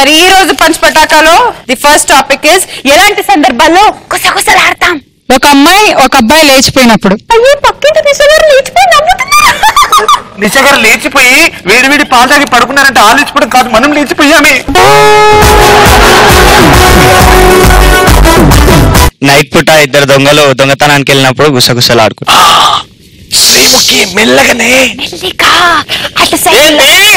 మరి ఈ రోజు పంచ్ పటాకాలో ది ఫస్ట్ టాపిక్ ఇస్ ఎలాంటి సందర్భాల్లో కుసకుసలాడతాం ఒక అమ్మాయి ఒక అబ్బాయి లేచిపోయినప్పుడు అయ్యో పక్కింటి దిశగారు లేచిపోయి నవ్వుతున్నారు నిశగారు లేచిపోయి వేడి వేడి పాలు తాగి పడుకున్నారంటే ఆ లేచిపోవడం కాదు మనం లేచిపోయామే నైట్ పూట ఇద్దరు దొంగలు దొంగతనానికి వెళ్ళినప్పుడు గుసగుసలు ఆడుకుంటారు శ్రీముఖి మెల్లగానే మెల్లిగా అటు సైడ్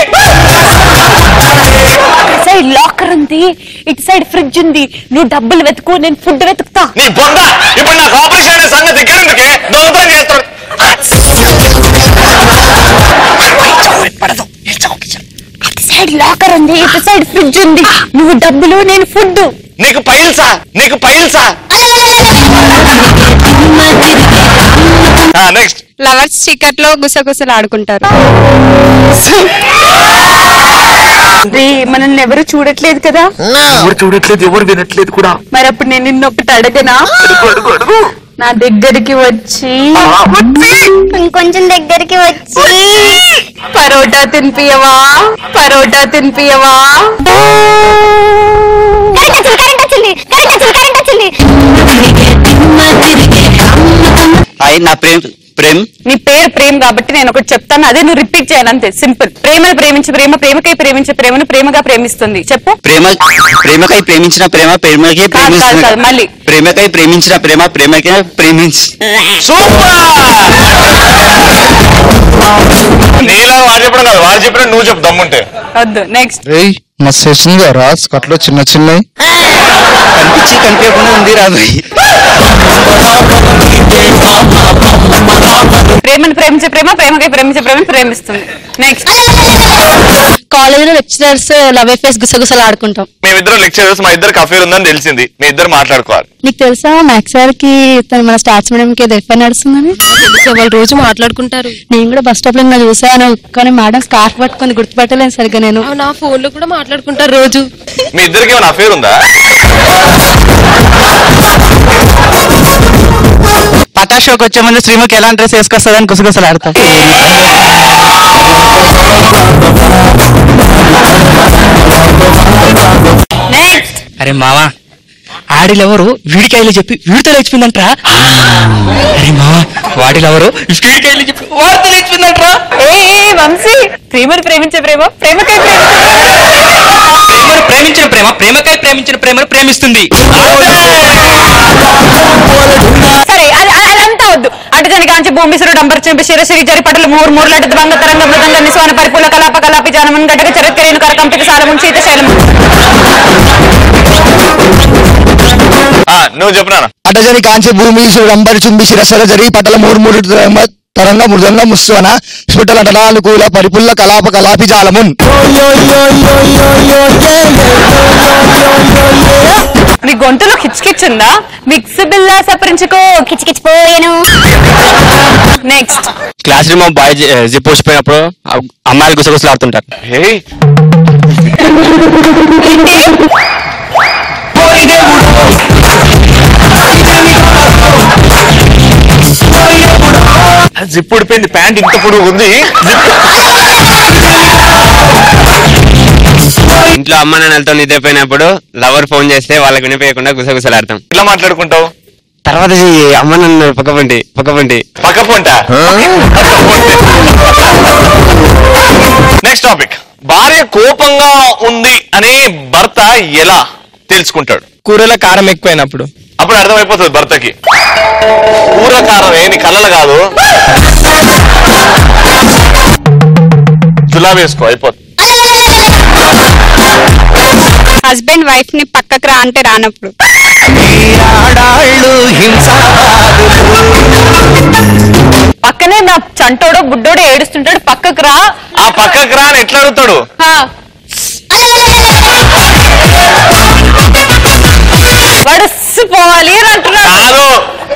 అటు సైడ్ లాకర్ ఉంది ఇటు సైడ్ ఫ్రిడ్జ్ ఉంది నువ్వు డబ్బులు వెతుకు నేను ఫుడ్ వెతుకుతా నీ బొంద ఇప్పుడు నాకు ఆపరేషన్ అనే సంగతి ఇక్కడ ఎందుకే దొంగతనం చేస్తాడు అటు సైడ్ లాకర్ ఉంది ఇటు సైడ్ ఫ్రిడ్జ్ ఉంది నువ్వు డబ్బులు నేను ఫుడ్ నీకు పైల్సా నీకు పైల్సా నెక్స్ట్ లవర్స్ చీకట్ లో గుసగుసలు ఆడుకుంటారు మనల్ని ఎవరు చూడట్లేదు కదా ఎవరు చూడట్లేదు ఎవరు వినట్లేదు కూడా మరి అప్పుడు నేను నిన్ను ఒకటి అడగనా అడుగు, అడుగు, అడుగు. నా దగ్గరికి వచ్చి ఆ, వచ్చి. ఇంకొంచెం దగ్గరికి వచ్చి పరోటా తినిపియవా పరోటా తినిపియవా కరెంట్ వచ్చింది కరెంట్ వచ్చింది కరెంట్ వచ్చింది కరెంట్ వచ్చింది హాయ్ నా ప్రేమ్ ప్రేమ్ నీ పేరు ప్రేమ్ కాబట్టి నేను ఒకటి చెప్తాను అదే నువ్వు రిపీట్ చేయాలంతే సింపుల్ ప్రేమను ప్రేమించే ప్రేమ ప్రేమకై ప్రేమించే ప్రేమను ప్రేమగా ప్రేమిస్తుంది చెప్పు ప్రేమ ప్రేమకై ప్రేమించిన ప్రేమ ప్రేమకే కాదు, కాదు, ప్రేమిస్తుంది కాదు, మళ్ళీ. ప్రేమకై ప్రేమించిన ప్రేమ ప్రేమకే ప్రేమించి నీలా వాడు చెప్పడం కాదు వాడు చెప్పిన నువ్వు చెప్పు దమ్ముంటే వద్దు నెక్స్ట్ రేయ్ మస్తు వేసింది కదా స్కట్లో చిన్న చిన్నవి కనిపించి కనిపించకుండా ఉంది రాబోయ్ ప్రేమను ప్రేమించే ప్రేమ ప్రేమకై ప్రేమించే ప్రేమను ప్రేమిస్తుంది నెక్స్ట్ కాలేజ్ లో లెక్చరర్స్ లవ్ అఫేర్స్ గుసగుసలు ఆడుకుంటాం మేమిద్దరం లెక్చరర్స్ మా ఇద్దరికి అఫేర్ ఉందని తెలిసింది మీ ఇద్దరు మాట్లాడుకోవాలి నీకు తెలుసా మ్యాథ్స్ సార్ కి తను మన స్టార్ట్స్ మేడం కి ఏదో ఎఫ్ఐ నడుస్తుందని వాళ్ళు రోజు మాట్లాడుకుంటారు నేను కూడా బస్ స్టాప్ లో ఇంకా చూసాను కానీ మేడం స్కార్ఫ్ పట్టుకొని గుర్తుపట్టలేను సరిగ్గా నేను నా ఫోన్ లో కూడా మాట్లాడుకుంటారు రోజు మీ ఇద్దరికి ఏమైనా అఫేర్ ఉందా పటా షోకి వచ్చే ముందు శ్రీముఖి ఎలాంటి డ్రెస్ వేసుకొస్తుందని గుసగుసలు ఆడతారు నెక్స్ట్ అరే మావా ఆడిలెవరు వీడికాయలు చెప్పి వీడితో లేచిపోయిందంట్రా అరే మావా వాడిలెవరు వీడికాయలు చెప్పి వాడితో లేచిపోయిందంట్రా ఏ ఏ, వంశీ ప్రేమను ప్రేమించే ప్రేమ ప్రేమకై ప్రేమించే ప్రేమను ప్రేమించిన ప్రేమ ప్రేమకై ప్రేమించిన ప్రేమను ప్రేమిస్తుంది సరే అది అది- అదంతా వద్దు అటు జని కాంచి భూమిసురు డంబర్ చెంపి శిరసిరి జరి పటలు మూరు మూరు లడ్డు ద్వంగ తరంగ మృదంగ నిస్వాన పరిపూల కలాప కలాపి జానమన్ గటక చరత్కరేను కరకంపిత సాలమున్ శీత శైలము ఆ, నువ్వు చెప్పు నాన్న అటజని కాంచి భూమి రంబరి చుంబి శిరసర జరి పటల మూడు మూడు తరంగ- తరంగ మృదంగ ముస్వన స్ఫుటల టనానుకూల పరిపుల్ల కలాప కలాపి జాలమున్ నీ గొంతులో కిచ్ ఉందా మిక్స్ బిల్లా సపరించుకో కిచకిచ్చిపోయాను next classroom boy zip పోసిపోయినప్పుడు అమ్మాయిలు గుసగుసలు ఆడుతుంటారు ఏయ్ జిప్ ఊడిపోయింది ప్యాంట్ ఇంత పొడుగు ఉంది ఇంట్లో అమ్మ నాన్నలతో నిద్రపోయినప్పుడు లవర్ ఫోన్ చేస్తే వాళ్ళకి వినిపించకుండా గుసగుసలు ఆడతాం ఇట్లా మాట్లాడుకుంటావు తర్వాత ఈ అమ్మ నన్ను పక్కపంటి పక్కపంటి పక్క పొంట నెక్స్ట్ టాపిక్ భార్య కోపంగా ఉంది అని భర్త ఎలా తెలుసుకుంటాడు కూరలో కారం ఎక్కువైనప్పుడు అప్పుడు అర్థమైపోతుంది భర్తకి కూర కారం ఏని కళ్ళలు కాదు జులా వేసుకో అయిపోతుంది హస్బెండ్ వైఫ్ ని పక్కకు రా అంటే రానప్పుడు పక్కనే నా చంటోడో బుడ్డోడో ఏడుస్తుంటాడు పక్కకు రా ఆ పక్కకి రా అని ఎట్లా అడుగుతాడు హా. వాడు "స్స్ పోవాలి అని అంటున్నాడు కాదు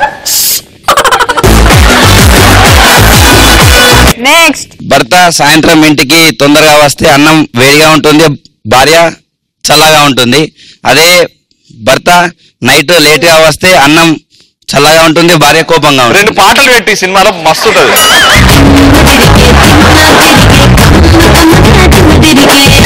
నెక్స్ట్ భర్త సాయంత్రం ఇంటికి తొందరగా వస్తే అన్నం వేడిగా ఉంటుంది భార్య చల్లగా ఉంటుంది అదే భర్త నైట్ లేట్ గా వస్తే అన్నం చల్లగా ఉంటుంది భార్య కోపంగా రెండు ఉంటుంది పాటలు పెట్టి ఈ సినిమాలో మస్తు ఉంటది తిరిగే